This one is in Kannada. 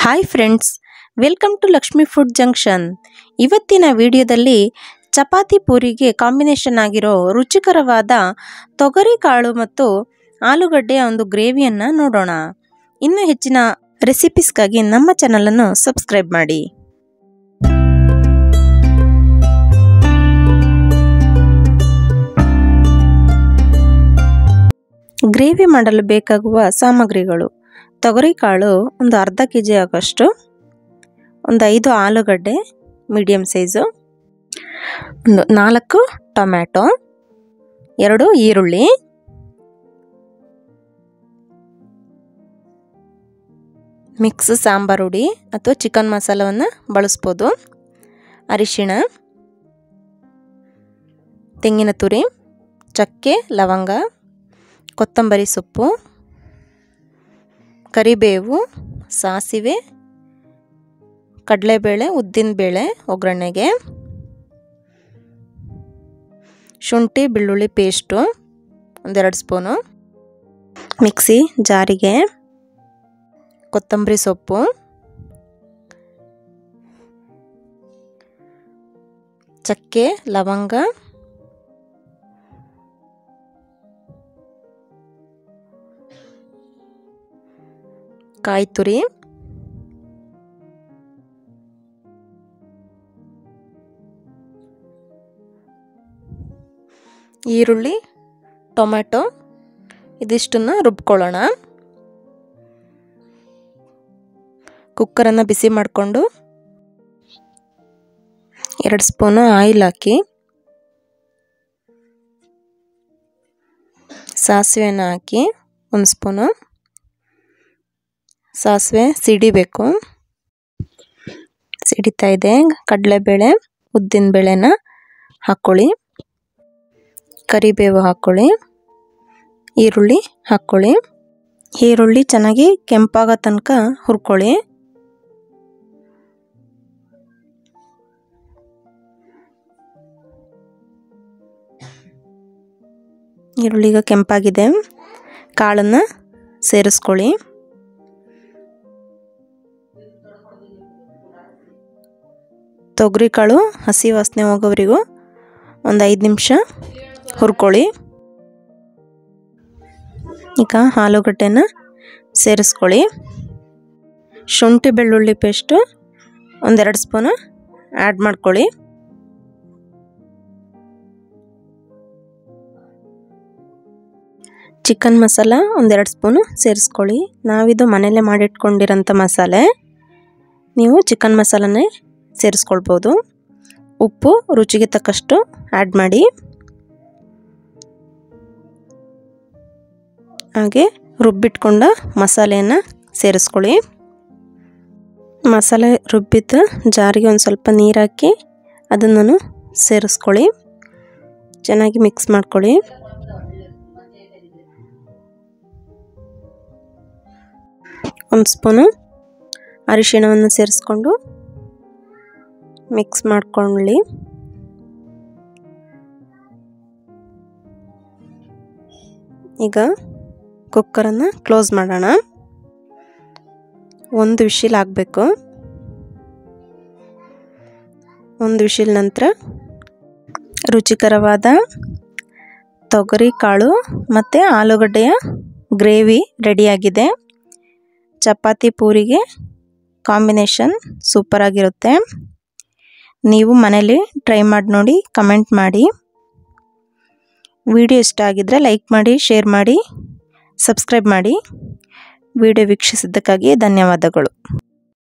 hi friends welcome to Lakshmi food junction ಇವತ್ತಿನ ವಿಡಿಯೋದಲ್ಲಿ ಚಪಾತಿ ಪೂರಿಗೆ ಕಾಂಬಿನೇಷನ್ ಆಗಿರೋ ರುಚಿಕರವಾದ ತೊಗರಿ ಕಾಳು ಮತ್ತು ಆಲೂಗಡ್ಡೆಯ ಒಂದು ಗ್ರೇವಿಯನ್ನು ನೋಡೋಣ ಇನ್ನೂ ಹೆಚ್ಚಿನ ರೆಸಿಪೀಸ್ಗಾಗಿ ನಮ್ಮ ಚಾನಲನ್ನು ಸಬ್ಸ್ಕ್ರೈಬ್ ಮಾಡಿ ಗ್ರೇವಿ ಮಾಡಲು ಬೇಕಾಗುವ ಸಾಮಗ್ರಿಗಳು ತೊಗರಿಕಾಳು ಒಂದು ಅರ್ಧ ಕೆ ಜಿ ಆಗೋಷ್ಟು ಒಂದು ಐದು ಆಲೂಗಡ್ಡೆ ಮೀಡಿಯಮ್ ಸೈಜು ಒಂದು ನಾಲ್ಕು ಟೊಮ್ಯಾಟೊ ಎರಡು ಈರುಳ್ಳಿ ಮಿಕ್ಸ್ ಸಾಂಬಾರು ಹುಡಿ ಅಥವಾ ಚಿಕನ್ ಮಸಾಲವನ್ನು ಬಳಸ್ಬೋದು ಅರಿಶಿಣ ತೆಂಗಿನ ತುರಿ ಚಕ್ಕೆ ಲವಂಗ ಕೊತ್ತಂಬರಿ ಸೊಪ್ಪು ಕರಿಬೇವು ಸಾಸಿವೆ ಕಡಲೆಬೇಳೆ ಉದ್ದಿನಬೇಳೆ ಒಗ್ಗರಣೆಗೆ ಶುಂಠಿ ಬೆಳ್ಳುಳ್ಳಿ ಪೇಸ್ಟು ಒಂದೆರಡು ಸ್ಪೂನು ಮಿಕ್ಸಿ ಜಾರಿಗೆ ಕೊತ್ತಂಬರಿ ಸೊಪ್ಪು ಚಕ್ಕೆ ಲವಂಗ ಕಾಯಿ ತುರಿ ಈರುಳ್ಳಿ ಟೊಮೆಟೊ ಇದಿಷ್ಟನ್ನು ರುಬ್ಕೊಳ್ಳೋಣ ಕುಕ್ಕರನ್ನು ಬಿಸಿ ಮಾಡಿಕೊಂಡು ಎರಡು ಸ್ಪೂನು ಆಯಿಲ್ ಹಾಕಿ ಸಾಸಿವೆನ ಹಾಕಿ ಒಂದು ಸ್ಪೂನು ಸಾಸಿವೆ ಸಿಡಿಬೇಕು ಸಿಡಿತಾ ಇದೆ ಕಡಲೆಬೇಳೆ ಉದ್ದಿನಬೇಳೆನ ಹಾಕ್ಕೊಳ್ಳಿ ಕರಿಬೇವು ಹಾಕ್ಕೊಳ್ಳಿ ಈರುಳ್ಳಿ ಹಾಕ್ಕೊಳ್ಳಿ ಈರುಳ್ಳಿ ಚೆನ್ನಾಗಿ ಕೆಂಪಾಗೋ ತನಕ ಹುರ್ಕೊಳ್ಳಿ ಈರುಳ್ಳಿ ಈಗ ಕೆಂಪಾಗಿದೆ ಕಾಳನ್ನು ಸೇರಿಸ್ಕೊಳ್ಳಿ ತೊಗರಿಕಾಳು ಹಸಿ ವಾಸನೆ ಹೋಗೋವರೆಗೂ ಒಂದು ಐದು ನಿಮಿಷ ಹುರ್ಕೊಳ್ಳಿ ಈಗ ಆಲೂಗಡ್ಡೆನ ಸೇರಿಸ್ಕೊಳ್ಳಿ ಶುಂಠಿ ಬೆಳ್ಳುಳ್ಳಿ ಪೇಸ್ಟು ಒಂದೆರಡು ಸ್ಪೂನು ಆ್ಯಡ್ ಮಾಡ್ಕೊಳ್ಳಿ ಚಿಕನ್ ಮಸಾಲ ಒಂದೆರಡು ಸ್ಪೂನು ಸೇರಿಸ್ಕೊಳ್ಳಿ ನಾವಿದು ಮನೆಯಲ್ಲೇ ಮಾಡಿಟ್ಕೊಂಡಿರೋಂಥ ಮಸಾಲೆ ನೀವು ಚಿಕನ್ ಮಸಾಲನೇ ಸೇರಿಸ್ಕೊಳ್ಬೋದು ಉಪ್ಪು ರುಚಿಗೆ ತಕ್ಕಷ್ಟು ಆ್ಯಡ್ ಮಾಡಿ ಹಾಗೆ ರುಬ್ಬಿಟ್ಕೊಂಡ ಮಸಾಲೆಯನ್ನು ಸೇರಿಸ್ಕೊಳ್ಳಿ ಮಸಾಲೆ ರುಬ್ಬಿದ ಜಾರಿಗೆ ಒಂದು ಸ್ವಲ್ಪ ನೀರು ಹಾಕಿ ಅದನ್ನು ಸೇರಿಸ್ಕೊಳ್ಳಿ ಚೆನ್ನಾಗಿ ಮಿಕ್ಸ್ ಮಾಡ್ಕೊಳ್ಳಿ ಒಂದು ಸ್ಪೂನು ಅರಿಶಿಣವನ್ನು ಸೇರಿಸ್ಕೊಂಡು ಮಿಕ್ಸ್ ಮಾಡ್ಕೊಳ್ಳಿ ಈಗ ಕುಕ್ಕರನ್ನು ಕ್ಲೋಸ್ ಮಾಡೋಣ ಒಂದು ವಿಶಿಲ್ ಆಗಬೇಕು ಒಂದು ವಿಶಿಲ್ ನಂತರ ರುಚಿಕರವಾದ ತೊಗರಿ ಕಾಳು ಮತ್ತು ಆಲೂಗಡ್ಡೆಯ ಗ್ರೇವಿ ರೆಡಿಯಾಗಿದೆ ಚಪಾತಿ ಪೂರಿಗೆ ಕಾಂಬಿನೇಷನ್ ಸೂಪರಾಗಿರುತ್ತೆ ನೀವು ಮನೇಲಿ ಟ್ರೈ ಮಾಡಿ ನೋಡಿ ಕಮೆಂಟ್ ಮಾಡಿ ವಿಡಿಯೋ ಇಷ್ಟ ಆಗಿದ್ದರೆ ಲೈಕ್ ಮಾಡಿ ಶೇರ್ ಮಾಡಿ ಸಬ್ಸ್ಕ್ರೈಬ್ ಮಾಡಿ ವಿಡಿಯೋ ವೀಕ್ಷಿಸಿದ್ದಕ್ಕಾಗಿ ಧನ್ಯವಾದಗಳು